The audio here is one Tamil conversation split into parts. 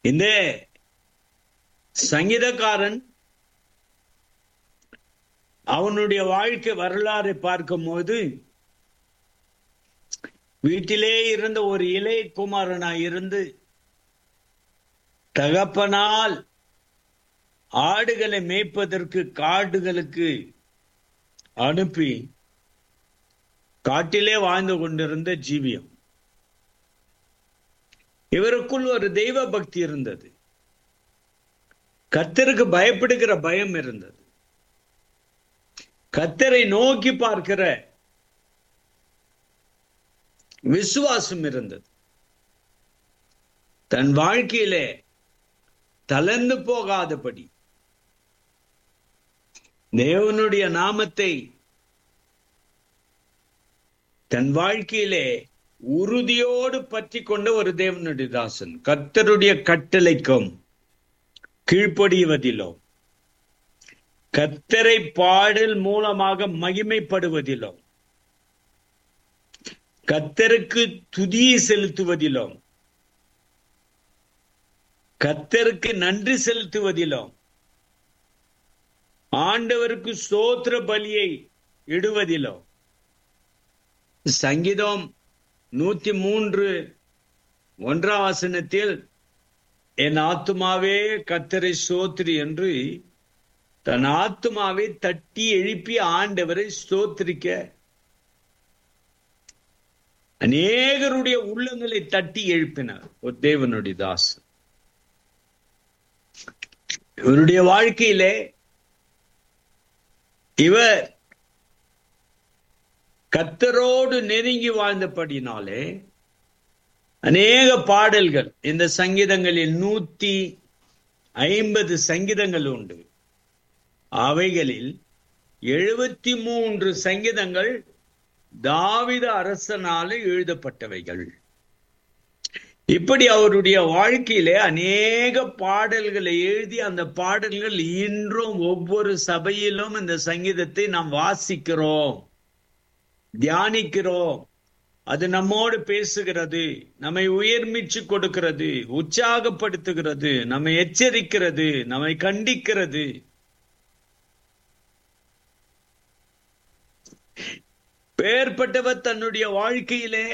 இந்த சங்கீதக்காரன் அவனுடைய வாழ்க்கை வரலாறை பார்க்கும்போது வீட்டிலே இருந்த ஒரு இளைய குமாரனாய் இருந்து தகப்பனால் ஆடுகளை மேய்ப்பதற்கு காடுகளுக்கு அனுப்பி காட்டிலே வாழ்ந்து கொண்டிருந்த ஜீவியம் இவருக்குள் ஒரு தெய்வ பக்தி இருந்தது கத்தருக்கு பயப்படுகிற பயம் இருந்தது கத்தரை நோக்கி பார்க்கிற விசுவாசம் இருந்தது தன் வாழ்க்கையிலே தளர்ந்து போகாதபடி தேவனுடைய நாமத்தை தன் வாழ்க்கையிலே உறுதியோடு பற்றி கொண்ட ஒரு தேவனுடைய தாசன் கத்தருடைய கட்டளைக்கும் கீழ்ப்படிவதிலோ கத்தரை பாடல் மூலமாக மகிமைப்படுவதிலோ கத்தருக்கு துதியை செலுத்துவதிலும் கத்தருக்கு நன்றி செலுத்துவதிலும் ஆண்டவருக்கு சோத்திர பலியை இடுவதிலும் சங்கீதம் நூத்தி மூன்று ஒன்றாம் வசனத்தில் என் ஆத்துமாவே கத்தரை சோத்ரி என்று தன் ஆத்துமாவை தட்டி எழுப்பி ஆண்டவரை ஸ்தோத்திரிக்க அநேகருடைய உள்ளங்களை தட்டி எழுப்பினார் ஒரு தேவனுடைய தாஸ் இவருடைய வாழ்க்கையிலே இவர் கத்தரோடு நெருங்கி வாழ்ந்தபடினாலே அநேக பாடல்கள் இந்த சங்கீதங்களில் நூத்தி ஐம்பது சங்கீதங்கள் உண்டு அவைகளில் எழுபத்தி மூன்று சங்கீதங்கள் தாவித அரசனால எழுதப்பட்டவைகள் இப்படி அவருடைய வாழ்க்கையிலே அநேக பாடல்களை எழுதி அந்த பாடல்கள் இன்றும் ஒவ்வொரு சபையிலும் இந்த சங்கீதத்தை நாம் வாசிக்கிறோம் தியானிக்கிறோம் அது நம்மோடு பேசுகிறது நம்மை உயர்மிச்சு கொடுக்கிறது உற்சாகப்படுத்துகிறது நம்மை எச்சரிக்கிறது நம்மை கண்டிக்கிறது பேர்பட்டவர் தன்னுடைய வாழ்க்கையிலே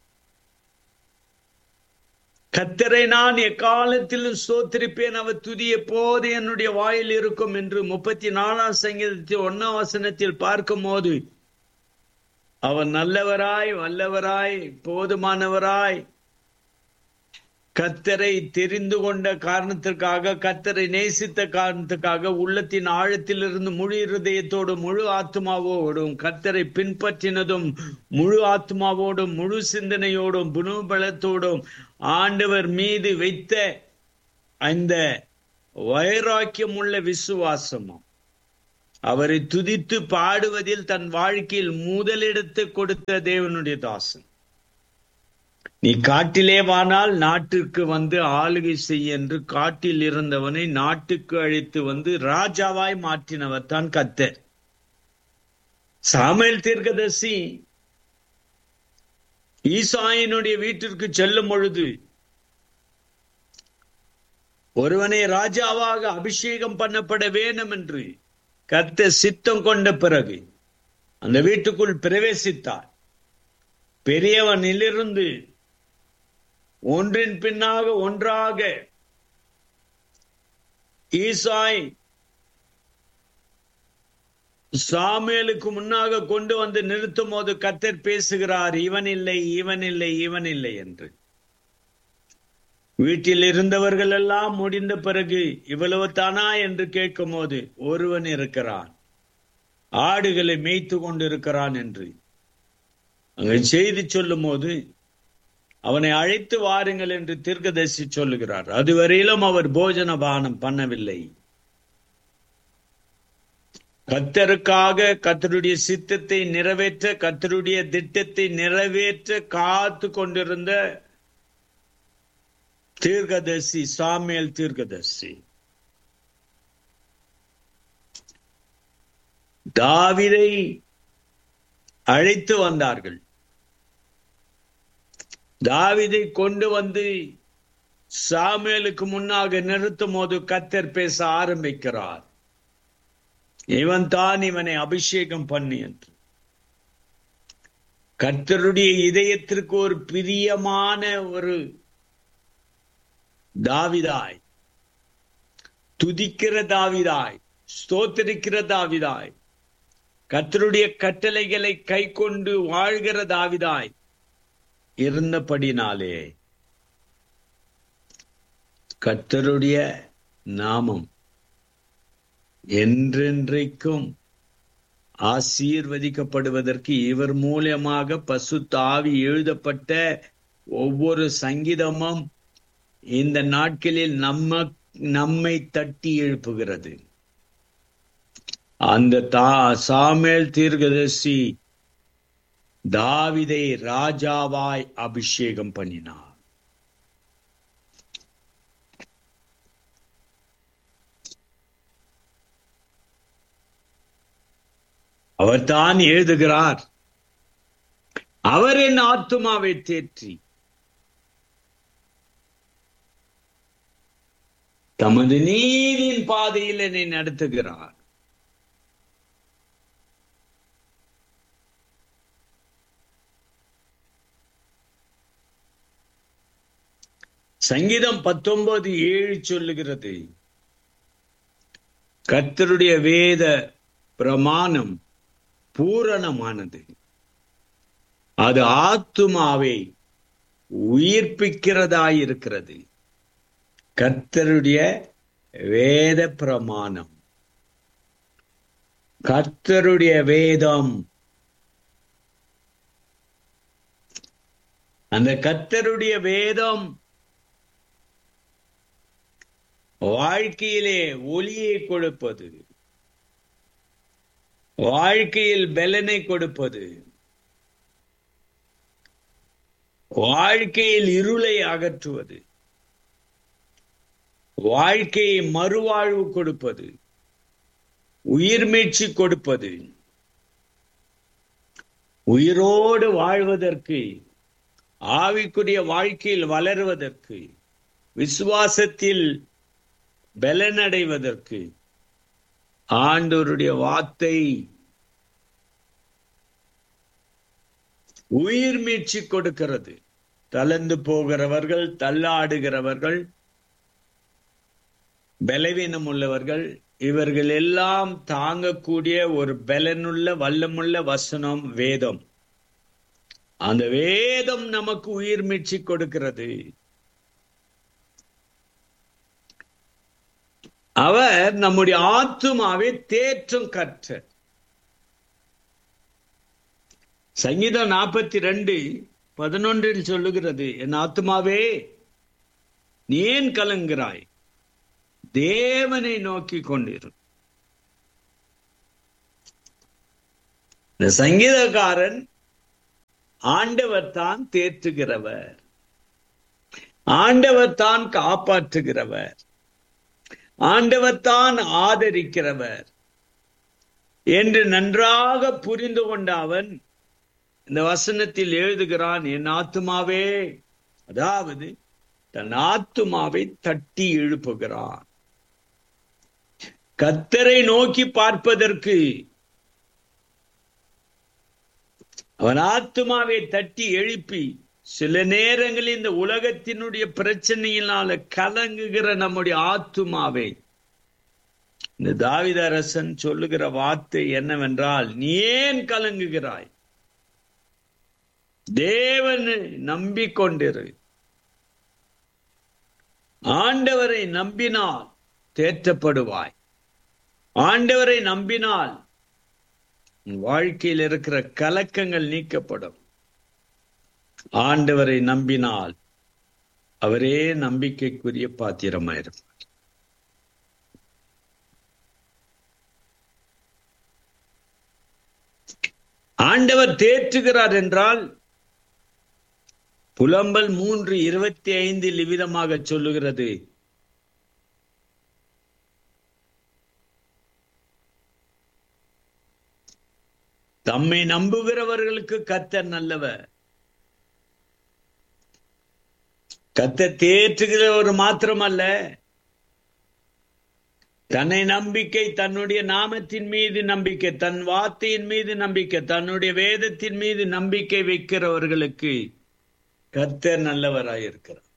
கத்தரை நான் எக்காலத்திலும் சோத்திருப்பேன் அவர் துதி எப்போது என்னுடைய வாயில் இருக்கும் என்று முப்பத்தி நாலாம் சங்கீதத்தில் ஒன்னாம் வசனத்தில் பார்க்கும் போது அவர் நல்லவராய் வல்லவராய் போதுமானவராய் கத்தரை தெரிந்து கொண்ட காரணத்திற்காக கத்தரை நேசித்த காரணத்துக்காக உள்ளத்தின் ஆழத்திலிருந்து முழு இருதயத்தோடும் முழு ஆத்மாவோடும் கத்தரை பின்பற்றினதும் முழு ஆத்மாவோடும் முழு சிந்தனையோடும் புனுபலத்தோடும் ஆண்டவர் மீது வைத்த அந்த வைராக்கியம் உள்ள விசுவாசமும் அவரை துதித்து பாடுவதில் தன் வாழ்க்கையில் முதலிடத்தை கொடுத்த தேவனுடைய தாசன் நீ காட்டிலே வானால் நாட்டிற்கு வந்து ஆளுகை செய்ய என்று காட்டில் இருந்தவனை நாட்டுக்கு அழைத்து வந்து ராஜாவாய் மாற்றினவர் தான் கத்தர் சாமுவேல் தீர்க்கதர்சி ஈசாயினுடைய வீட்டிற்கு செல்லும் பொழுது ஒருவனை ராஜாவாக அபிஷேகம் பண்ணப்பட வேண்டும் என்று கத்த சித்தம் கொண்ட பிறகு அந்த வீட்டுக்குள் பிரவேசித்தார் பெரியவனிலிருந்து ஒன்றின் பின்னாக ஒன்றாக ஈசாய் சாமுவேலுக்கு முன்னாக கொண்டு வந்து நிறுத்தும் போது கத்தர் பேசுகிறார் இவன் இல்லை இவன் இல்லை இவன் இல்லை என்று வீட்டில் இருந்தவர்கள் எல்லாம் முடிந்த பிறகு இவ்வளவு தானா என்று கேட்கும் போது ஒருவன் இருக்கிறான் ஆடுகளை மேய்த்து கொண்டிருக்கிறான் என்று அங்கு செய்தி சொல்லும் போது அவனை அழைத்து வாருங்கள் என்று தீர்க்கதரிசி சொல்லுகிறார் அதுவரையிலும் அவர் போஜன பானம் பண்ணவில்லை கத்தருக்காக கத்தருடைய சித்தத்தை நிறைவேற்ற கத்தருடைய திட்டத்தை நிறைவேற்ற காத்து கொண்டிருந்த தீர்க்கதர்சி சாமியல் தீர்க்கதர்சி தாவிதை அழைத்து வந்தார்கள் தாவிதை கொண்டு வந்து சாமுவேலுக்கு முன்னாக நிறுத்தும் போது கத்தர் பேச ஆரம்பிக்கிறார் இவன் தான் இவனை அபிஷேகம் பண்ணி என்று கர்த்தருடைய இதயத்திற்கு ஒரு பிரியமான ஒரு தாவிதாய் துதிக்கிற தாவிதாய் ஸ்தோத்திரிக்கிற தாவிதாய் கர்த்தருடைய கட்டளைகளை கை கொண்டு வாழ்கிற தாவிதாய் இருந்தபடினாலே கர்த்தருடைய நாமம் என்றென்றைக்கும் ஆசீர்வதிக்கப்படுவதற்கு இவர் மூலியமாக பசு தாவி எழுதப்பட்ட ஒவ்வொரு சங்கீதமும் இந்த நாட்களில் நம்ம நம்மை தட்டி எழுப்புகிறது அந்த தா சாமேல் தீர்க்கதர்சி தாவிதை ராஜாவாய் அபிஷேகம் பண்ணினார் அவர் தான் எழுதுகிறார் அவர் என் ஆத்துமாவை தேற்றி தமது நீரின் பாதையில் என்னை நடத்துகிறார் சங்கீதம் பத்தொன்பது ஏழு சொல்லுகிறது கர்த்தருடைய வேத பிரமாணம் பூரணமானது அது ஆத்துமாவை உயிர்ப்பிக்கிறதாயிருக்கிறது கர்த்தருடைய வேத பிரமாணம் கர்த்தருடைய வேதம் அந்த கர்த்தருடைய வேதம் வாழ்க்கையிலே ஒளியை கொடுப்பது வாழ்க்கையில் பலனை கொடுப்பது வாழ்க்கையில் இருளை அகற்றுவது வாழ்க்கையை மறுவாழ்வு கொடுப்பது உயிர்மீட்சி கொடுப்பது உயிரோடு வாழ்வதற்கு ஆவிக்குரிய வாழ்க்கையில் வளருவதற்கு விசுவாசத்தில் பலனடைவதற்கு ஆண்டோருடைய வார்த்தை உயிர் மீட்சி கொடுக்கிறது தளர்ந்து போகிறவர்கள் தள்ளாடுகிறவர்கள் பலவீனம் உள்ளவர்கள் இவர்கள் எல்லாம் தாங்கக்கூடிய ஒரு பலனுள்ள வல்லமுள்ள வசனம் வேதம் அந்த வேதம் நமக்கு உயிர் மீட்சி கொடுக்கிறது அவர் நம்முடைய ஆத்துமாவை தேற்றம் கற்ற சங்கீதம் நாற்பத்தி ரெண்டு பதினொன்றில் சொல்லுகிறது என் ஆத்மாவே நீ ஏன் கலங்குகிறாய் தேவனை நோக்கி கொண்டிரு இந்த சங்கீதக்காரன் ஆண்டவர் தான் தேற்றுகிறவர் ஆண்டவர் தான் காப்பாற்றுகிறவர் ஆண்டவர் தான் ஆதரிக்கிறவர் என்று நன்றாக புரிந்து கொண்ட அவன் இந்த வசனத்தில் எழுதுகிறான் என் ஆத்துமாவே அதாவது தன் ஆத்துமாவை தட்டி எழுப்புகிறான் கத்தரை நோக்கி பார்ப்பதற்கு அவன் ஆத்துமாவை தட்டி எழுப்பி சில நேரங்களில் இந்த உலகத்தினுடைய பிரச்சனையினால கலங்குகிற நம்முடைய ஆத்துமாவை இந்த தாவித அரசன் சொல்லுகிற வார்த்தை என்னவென்றால் நீ ஏன் கலங்குகிறாய் தேவனை நம்பிக்கொண்டிரு ஆண்டவரை நம்பினால் தேற்றப்படுவாய் ஆண்டவரை நம்பினால் வாழ்க்கையில் இருக்கிற கலக்கங்கள் நீக்கப்படும் ஆண்டவரை நம்பினால் அவரே நம்பிக்கைக்குரிய பாத்திரமாயிருப்பார் ஆண்டவர் தேற்றுகிறார் என்றால் புலம்பல் மூன்று இருபத்தி ஐந்தில் இவ்விதமாக சொல்லுகிறது தம்மை நம்புகிறவர்களுக்கு கத்தர் நல்லவர் கத்த தேற்றுகிறவர் மாத்திரமல்ல தன்னை நம்பிக்கை தன்னுடைய நாமத்தின் மீது நம்பிக்கை தன் வார்த்தையின் மீது நம்பிக்கை தன்னுடைய வேதத்தின் மீது நம்பிக்கை வைக்கிறவர்களுக்கு கர்த்தர் நல்லவராயிருக்கிறார்